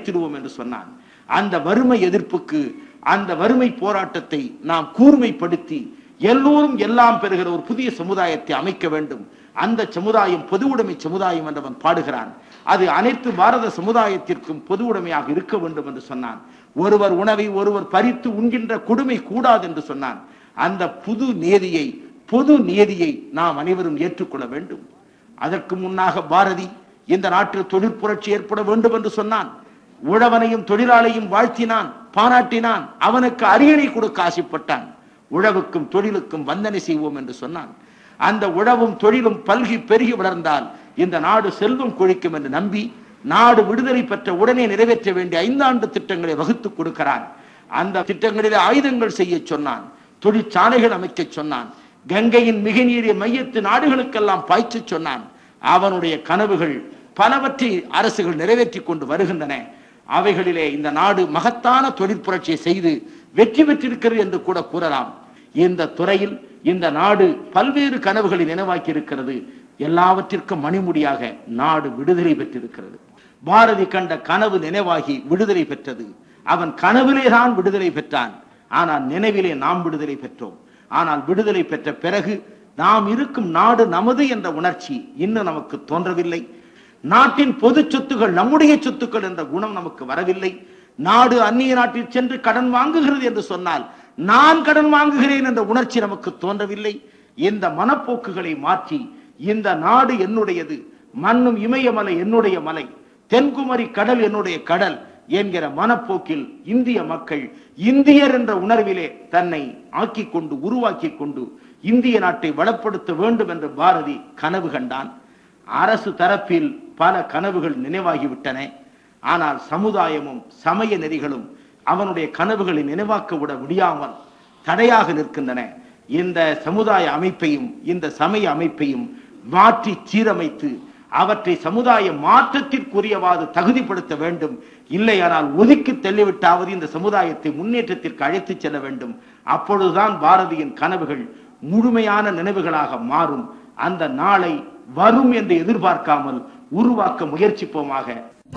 உயர்த்திடுவோம் என்று சொன்னான் அந்த வறுமை எதிர்ப்புக்கு அந்த வறுமை போராட்டத்தை நாம் கூர்மைப்படுத்தி எல்லோரும் எல்லாம் பெறுகிற ஒரு புதிய சமுதாயத்தை அமைக்க வேண்டும் அந்த சமுதாயம் பொது உடைமை சமுதாயம் என்று அவன் பாடுகிறான் அது அனைத்து பாரத சமுதாயத்திற்கும் பொது உடைமையாக இருக்க வேண்டும் என்று சொன்னான் ஒருவர் உணவை ஒருவர் பறித்து உண்கின்ற கொடுமை கூடாது என்று சொன்னான் அந்த புது நேதியை பொது நேதியை நாம் அனைவரும் ஏற்றுக்கொள்ள வேண்டும் அதற்கு முன்னாக பாரதி இந்த நாட்டில் தொழிற்புரட்சி ஏற்பட வேண்டும் என்று சொன்னான் உழவனையும் தொழிலாளையும் வாழ்த்தினான் பாராட்டினான் அவனுக்கு அரியணை கொடுக்க ஆசைப்பட்டான் உழவுக்கும் தொழிலுக்கும் வந்தனை செய்வோம் என்று சொன்னான் அந்த உழவும் தொழிலும் பல்கி பெருகி வளர்ந்தால் இந்த நாடு செல்வம் கொழிக்கும் என்று நம்பி நாடு விடுதலை பெற்ற உடனே நிறைவேற்ற வேண்டிய ஐந்தாண்டு திட்டங்களை வகுத்து கொடுக்கிறான் அந்த திட்டங்களிலே ஆயுதங்கள் செய்ய சொன்னான் தொழிற்சாலைகள் அமைக்க சொன்னான் கங்கையின் மிக நீரிய மையத்து நாடுகளுக்கெல்லாம் பாய்ச்ச சொன்னான் அவனுடைய கனவுகள் பலவற்றை அரசுகள் நிறைவேற்றி கொண்டு வருகின்றன அவைகளிலே இந்த நாடு மகத்தான தொழிற்புரட்சியை செய்து வெற்றி பெற்றிருக்கிறது என்று கூட கூறலாம் இந்த துறையில் இந்த நாடு பல்வேறு கனவுகளை நினைவாக்கி இருக்கிறது எல்லாவற்றிற்கும் மணிமுடியாக நாடு விடுதலை பெற்றிருக்கிறது பாரதி கண்ட கனவு நினைவாகி விடுதலை பெற்றது அவன் கனவிலே தான் விடுதலை பெற்றான் ஆனால் நினைவிலே நாம் விடுதலை பெற்றோம் ஆனால் விடுதலை பெற்ற பிறகு நாம் இருக்கும் நாடு நமது என்ற உணர்ச்சி இன்னும் நமக்கு தோன்றவில்லை நாட்டின் பொது சொத்துகள் நம்முடைய சொத்துக்கள் என்ற குணம் நமக்கு வரவில்லை நாடு அந்நிய நாட்டில் சென்று கடன் வாங்குகிறது என்று சொன்னால் நான் கடன் வாங்குகிறேன் என்ற உணர்ச்சி நமக்கு தோன்றவில்லை இந்த மனப்போக்குகளை மாற்றி இந்த நாடு என்னுடையது மண்ணும் இமயமலை என்னுடைய மலை தென்குமரி கடல் என்னுடைய கடல் என்கிற மனப்போக்கில் இந்திய மக்கள் இந்தியர் என்ற உணர்விலே தன்னை ஆக்கி கொண்டு உருவாக்கி கொண்டு இந்திய நாட்டை வளப்படுத்த வேண்டும் என்று பாரதி கனவு கண்டான் அரசு தரப்பில் பல கனவுகள் நினைவாகிவிட்டன ஆனால் சமுதாயமும் சமய நெறிகளும் அவனுடைய கனவுகளை நினைவாக்க விட முடியாமல் தடையாக நிற்கின்றன இந்த சமுதாய அமைப்பையும் இந்த சமய அமைப்பையும் மாற்றி சீரமைத்து அவற்றை சமுதாய மாற்றத்திற்குரியவாறு தகுதிப்படுத்த வேண்டும் இல்லையானால் ஒதுக்கி தள்ளிவிட்டாவது இந்த சமுதாயத்தை முன்னேற்றத்திற்கு அழைத்து செல்ல வேண்டும் அப்பொழுதுதான் பாரதியின் கனவுகள் முழுமையான நினைவுகளாக மாறும் அந்த நாளை வரும் என்று எதிர்பார்க்காமல் உருவாக்க முயற்சிப்போமாக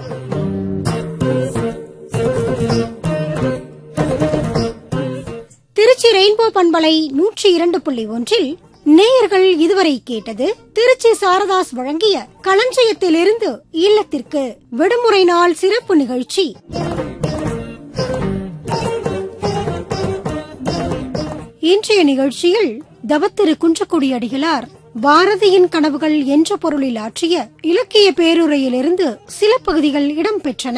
திருச்சி ரெயின்போ பண்பலை நூற்றி இரண்டு புள்ளி ஒன்றில் நேயர்கள் இதுவரை கேட்டது திருச்சி சாரதாஸ் வழங்கிய களஞ்சியத்திலிருந்து இல்லத்திற்கு விடுமுறை நாள் சிறப்பு நிகழ்ச்சி இன்றைய நிகழ்ச்சியில் தவத்திரு குன்றக்குடி அடிகளார் பாரதியின் கனவுகள் என்ற பொருளில் ஆற்றிய இலக்கிய பேருரையிலிருந்து சில பகுதிகள் இடம்பெற்றன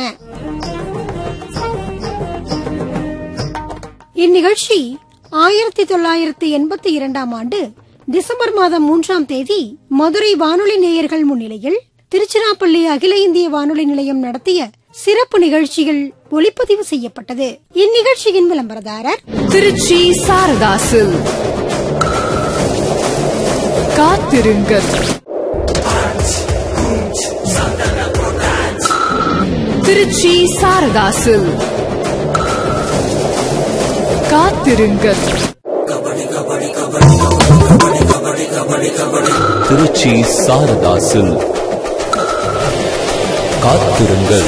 இந்நிகழ்ச்சி ஆயிரத்தி தொள்ளாயிரத்தி எண்பத்தி இரண்டாம் ஆண்டு டிசம்பர் மாதம் மூன்றாம் தேதி மதுரை வானொலி நேயர்கள் முன்னிலையில் திருச்சிராப்பள்ளி அகில இந்திய வானொலி நிலையம் நடத்திய சிறப்பு நிகழ்ச்சிகள் ஒளிப்பதிவு செய்யப்பட்டது இந்நிகழ்ச்சியின் விளம்பரதாரர் திருச்சி சாரதாசு காத்திருங்கள் திருச்சி சாரதாசு காத்திருங்கள் திருச்சி சாரதாசில் காத்திருங்கள்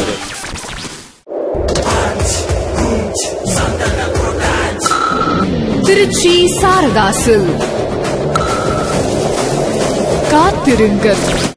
திருச்சி சாரதாசு காத்திருங்கள்